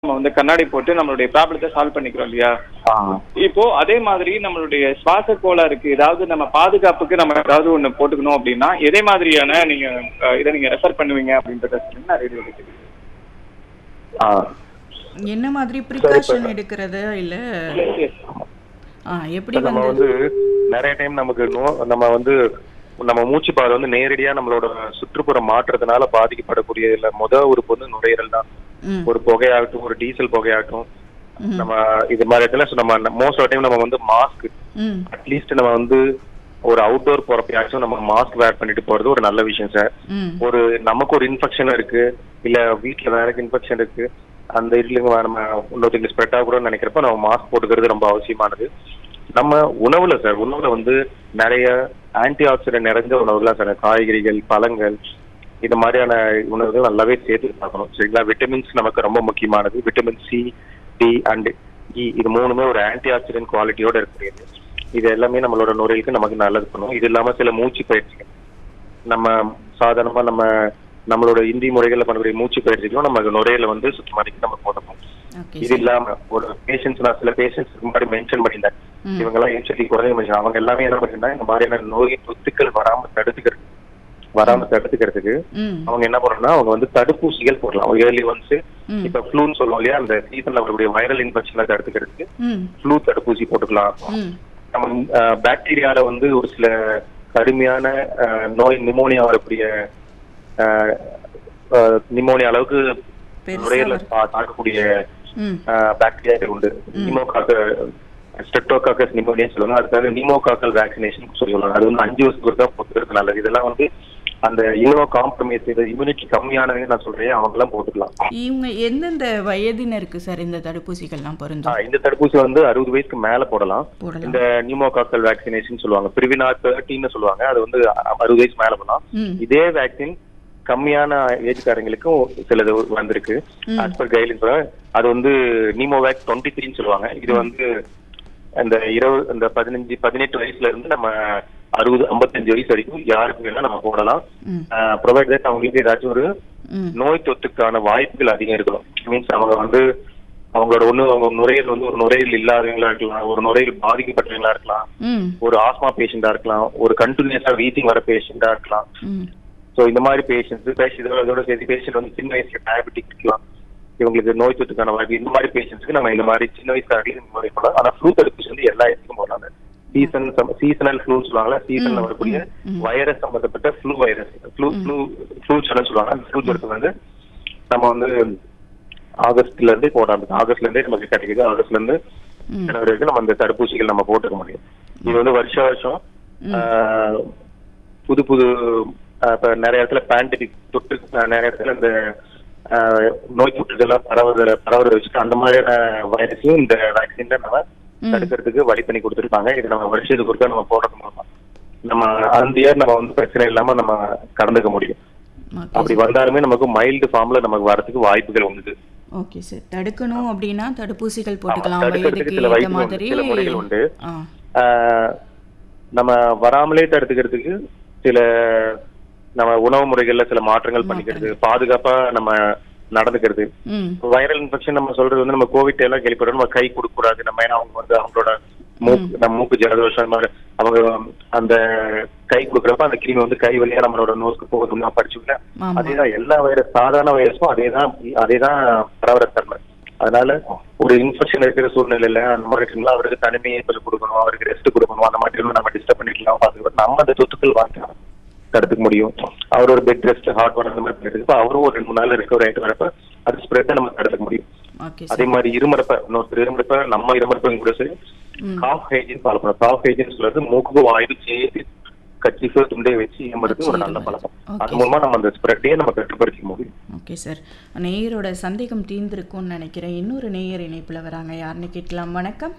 நம்ம வந்து கண்ணாடி போட்டு நம்மளுடைய ப்ராப்ளத்தை சால்வ் பண்ணிக்கிறோம் இல்லையா ஆ இப்போ அதே மாதிரி நம்மளுடைய சுவாச கோளாறுக்கு ஏதாவது நம்ம பாதுகாப்புக்கு நம்ம ஏதாவது ஒண்ணு போட்டுக்கணும் அப்படின்னா எதே மாதிரியான நீங்க அஹ், இதை நீங்க ரெஃபர் பண்ணுவீங்க அப்படின்றத சொல்லுங்க நான் ரேடியோ ஆ என்ன மாதிரி ப்ரிகாஷன் எடுக்கிறது இல்ல ஆ எப்படி இப்ப நம்ம வந்து வந்து நிறைய டைம் நமக்கு நோ- நம்ம வந்து நம்ம மூச்சு பாதை வந்து நேரடியா நம்மளோட சுற்றுப்புறம் மாற்றுறதுனால பாதிக்கப்படக்கூடிய இல்ல முத உறுப்பு வந்து நுரையீரல் தான் ம், ஒரு புகையாகட்டும் ஒரு டீசல் புகையாகட்டும் ம், நம்ம இது மாதிரி இடத்துல so நம்ம மோஸ்ட் ஆஃப் டைம் நம்ம வந்து மாஸ்க் ம், அட்லீஸ்ட் நம்ம வந்து ஒரு அவுட்டோர் போறப்பயாச்சும் நம்ம மாஸ்க் வேர் பண்ணிட்டு போறது ஒரு நல்ல விஷயம் சார் ம், ஒரு நமக்கு ஒரு இன்ஃபெக்ஷன் இருக்கு இல்ல வீட்ல வேற இன்ஃபெக்ஷன் இருக்கு அந்த இதுல நம்ம இன்னொருத்தருக்கு ஸ்ப்ரெட் ஆகக்கூடாதுன்னு நினைக்கிறப்ப நம்ம மாஸ்க் போட்டுக்கிறது ரொம்ப அவசியமானது நம்ம உணவுல சார் உணவுல வந்து நிறைய ஆன்டி ஆக்சிடென்ட் நிறைஞ்ச உணவுலாம் சார் காய்கறிகள் பழங்கள் இது மாதிரியான உணவுகள் நல்லாவே சேர்த்து பார்க்கணும் சரிங்களா விட்டமின்ஸ் நமக்கு ரொம்ப முக்கியமானது vitamin C D and E இது மூணுமே ஒரு ஆன்டி ஆக்சிடென்ட் குவாலிட்டியோட இருக்கக்கூடியது இது எல்லாமே நம்மளோட நுரையீரலுக்கு நமக்கு நல்லது பண்ணும் இது இல்லாம சில மூச்சு பயிற்சிகள் நம்ம சாதாரணமா நம்ம நம்மளோட இந்தி முறைகள்ல பண்ணக்கூடிய மூச்சு பயிற்சிகளும் நமக்கு நுரையில வந்து சுத்தமாதிக்கு நம்ம போடணும் ஓகே இது இல்லாம ஒரு பேஷண்ட்ஸ் நான் சில பேஷண்ட்ஸ் முன்னாடி மென்ஷன் பண்ணியிருந்தேன் ம். இவங்க எல்லாம் ஏற்றி குறைய மனுஷன் அவங்க எல்லாமே என்ன பண்ணிருந்தா இந்த மாதிரியான நோய் தொத்துக்கள் வராம தடுத்துக்கிறது வராம தடுத்துக்கிறதுக்கு ம், அவங்க என்ன பண்ணணும்னா அவங்க வந்து தடுப்பூசிகள் போடலாம் ஒரு ஏர்லி ஒன்ஸ் ம், இப்ப ஃப்ளூன்னு சொல்லுவோம் இல்லையா அந்த சீசன்ல வரக்கூடிய வைரல் இன்ஃபெக்ஷனை தடுத்துக்கிறதுக்கு ம், ஃப்ளூ தடுப்பூசி போட்டுக்கலாம் ம், நம்ம பாக்டீரியால வந்து ஒரு சில கடுமையான அஹ், நோய் நிமோனியா வரக்கூடிய நிமோனியா அளவுக்கு பெருசா நுரையீரல வரும். தா- தாக்கக்கூடிய ம், பாக்டீரியா உண்டு நிமோகாக்க ஸ்டெப்டோகாக்கஸ் நிமோனியா சொல்லுவாங்க அதுக்காக நிமோகாக்கல் வேக்சினேஷன் சொல்லுவாங்க அது வந்து அஞ்சு வருஷத்துக்கு ஒருக்கா போட்டுக்கிறது நல்லது இதெல்லாம் வந்து அந்த இம்யூனோ காம்ப்ரமைஸ் இது இம்யூனிட்டி கம்மியானவங்க நான் சொல்றேன் அவங்க எல்லாம் போட்டுக்கலாம் இவங்க எந்தெந்த வயதினருக்கு சார் இந்த தடுப்பூசிகள்லாம் ஆ, பொருந்தும் இந்த தடுப்பூசி வந்து அறுபது வயசுக்கு மேல போடலாம் போடலாம் இந்த நியூமோகாக்கல் வேக்சினேஷன் சொல்லுவாங்க பிரிவினார் தேர்ட்டின்னு சொல்லுவாங்க அது வந்து அ- அறுபது வயசு மேல போலாம் ம், இதே வேக்சின் கம்மியான ஏஜ்காரங்களுக்கும் சிலது வந்திருக்கு ஆஸ் பர் கைட்லைன்ஸ் அது வந்து நீமோவேக் டுவெண்ட்டி த்ரீன்னு சொல்லுவாங்க இது வந்து அந்த இருபது அந்த பதினஞ்சு பதினெட்டு வயசுல இருந்து நம்ம அறுபது ஐம்பத்தஞ்சு வயசு வரைக்கும் யாருக்கு வேணா நம்ம போடலாம் ம், ப்ரொவைட் தட் அவங்களுக்கு ஏதாச்சும் ஒரு ம், நோய் தொத்துக்கான வாய்ப்புகள் அதிகம் இருக்கணும் மீன்ஸ் அவங்க வந்து அவங்களோட ஒண்ணு அவங்க நுரையீரல் வந்து ஒரு நுரையீரல் இல்லாதவங்களா இருக்கலாம் ஒரு நுரையீரல் பாதிக்கப்பட்டவங்களா இருக்கலாம் ம், ஒரு ஆஸ்மா பேஷண்டா இருக்கலாம் ஒரு கண்டினியூஸா வீட்டிங் வர பேஷண்டா இருக்கலாம் ம், சோ இந்த மாதிரி பேஷண்ட்ஸ் பேஷண்ட் இதோட இதோட சேர்த்து பேஷண்ட் வந்து சின்ன வயசுல டயபெட்டிக் இருக்கலாம் இவங்களுக்கு நோய் தொற்றுக்கான வாய்ப்பு இந்த மாதிரி பேஷண்ட்ஸ்க்கு நம்ம இந்த மாதிரி சின்ன வயசுக்காரர்கள் இந்த மாதிரி போடலாம் ஆனா ஃப்ளூ தடுப்பூசி வந்து எல்லா இடத்துக்கும் போடலாம் சீசன் சீசனல் ஃப்ளூ சொல்லுவாங்களா சீசன்ல வரக்கூடிய வைரஸ் சம்பந்தப்பட்ட flu virus flu flu flu சொன்னு சொல்லுவாங்க அந்த ஃப்ளூ தடுப்பு வந்து நம்ம வந்து ஆகஸ்ட்ல இருந்து போட ஆரம்பிக்கும் ஆகஸ்ட்ல இருந்தே நமக்கு கிடைக்குது ஆகஸ்ட்ல இருந்து ம். ஜனவரி வரைக்கும் நம்ம இந்த தடுப்பூசிகள் நம்ம போட்டுக்க முடியும் இது வந்து வருஷம் வருஷம் ஆஹ், புது புது ஆஹ், இப்ப நிறைய இடத்துல பேண்டமிக் தொற்று ஆஹ், நிறைய இடத்துல இந்த ஆஹ், நோய் தொற்றுகள்லாம் பரவுறத பரவுறத வச்சுட்டு அந்த மாதிரியான வைரஸையும் இந்த வேக்சின்ல நம்ம தடுக்கிறதுக்கு வழி பண்ணி கொடுத்துருக்காங்க இது நம்ம வருஷத்துக்கு ஒருக்கா நம்ம போடுறது மூலமா நம்ம அந்த இயர் நம்ம வந்து பிரச்சனை இல்லாம நம்ம கடந்துக்க முடியும் ஓகே அப்படி வந்தாலுமே நமக்கு மைல்டு ஃபார்ம்ல நமக்கு வரதுக்கு வாய்ப்புகள் உண்டு ஓகே சார் தடுக்கணும் அப்படின்னா தடுப்பூசிகள் போட்டுக்கலாம் தடுக்கிறதுக்கு வயதுக்கு சில ஏற்ற வைத்தியம் உண்டு, மாதிரி சில முறைகள் உண்டு. ஆ ஆஹ் நம்ம வராமலே தடுத்துக்கிறதுக்கு சில நம்ம உணவு முறைகள்ல சில மாற்றங்கள் பண்ணிக்கிறது பாதுகாப்பா நம்ம நடந்துக்கிறது ம் வைரல் இன்ஃபெக்ஷன் நம்ம சொல்றது வந்து நம்ம கோவிட் எல்லாம் கேள்விப்படுறோம் நம்ம கை கொடுக்க கூடாது நம்ம ஏன்னா அவங்க வந்து அவங்களோட மூக்கு நம்ம மூக்கு ஜலதோஷம் இந்த மாதிரி அவங்க அந்த கை கொடுக்குறப்ப அந்த கிருமி வந்து கை வழியா நம்மளோட நோஸ்க்கு போகுதுன்னு நான் படிச்சுக்கல ஆமா அதேதான் எல்லா வைரஸ் சாதாரண வைரஸும் அதேதான் அதேதான் பரவற தன்மை அதனால ஒரு இன்ஃபெக்ஷன் இருக்கிற சூழ்நிலையில அந்த மாதிரி இருக்குங்களா அவருக்கு தனிமையை கொஞ்சம் கொடுக்கணும் அவருக்கு ரெஸ்ட் கொடுக்கணும் அந்த மாதிரி எல்லாம் நம்ம டிஸ்டர்ப் பண்ணிக்கலாம் பாத்துக்கலாம் நம்ம அந்த தொத்துக்கள் வாங்கலாம் தடுத்துக்க முடியும் அவர் ஒரு பெட் ரெஸ்ட் ஹார்ட் ஒர்க் அந்த மாதிரி பண்ணிட்டு இருப்ப அவரும் ஒரு ரெண்டு மூணு நாள் ரெக்கவர் ஆயிட்டு வரப்ப அது ஸ்ப்ரெட்டை நம்ம தடுத்துக்க முடியும் ஓகே அதே சார் மாதிரி இருமறப்ப இன்னொருத்தர் இருமறப்ப நம்ம இருமறப்ப கூட சரி ம் காஃப் ஹைஜின் ஃபாலோ பண்ணணும் காஃப் ஹைஜின் சொல்றது மூக்கு வாய்வு சேர்த்து கச்சிஃபோ துண்டை வச்சு இருமறது ஒரு நல்ல பழக்கம் அது மூலமா நம்ம அந்த ஸ்ப்ரெட்டையே நம்ம கட்டுப்படுத்திக்க முடியும் ஓகே சார் நேயரோட சந்தேகம் தீர்ந்திருக்கும்னு நினைக்கிறேன் இன்னொரு நேயர் இணைப்புல வராங்க யாருன்னு கேட்கலாம் வணக்கம்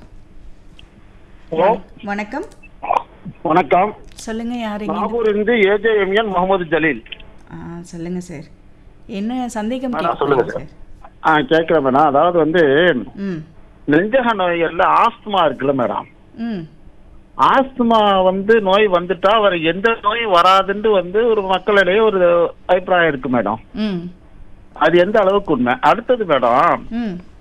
ஹலோ வணக்கம் வணக்கம் சொல்லுங்க யாருங்க நாகூர் இருந்து ஏஜேஎம்என் முகமது ஜலீல் ஆ சொல்லுங்க சார் என்ன சந்தேகம் மேடம், கேட்கலாம் சொல்லுங்க சார் ஆ கேட்குறேன் மேடம் அதாவது வந்து ம் நெஞ்சக நோய்கள்ல ஆஸ்துமா இருக்குல்ல மேடம் ம் ஆஸ்துமா வந்து நோய் வந்துட்டா வேற எந்த நோய் வராதுன்னு வந்து ஒரு மக்களிடையே ஒரு அபிப்பிராயம் இருக்கு மேடம் ம் அது எந்த அளவுக்கு உண்மை அடுத்தது மேடம் ம்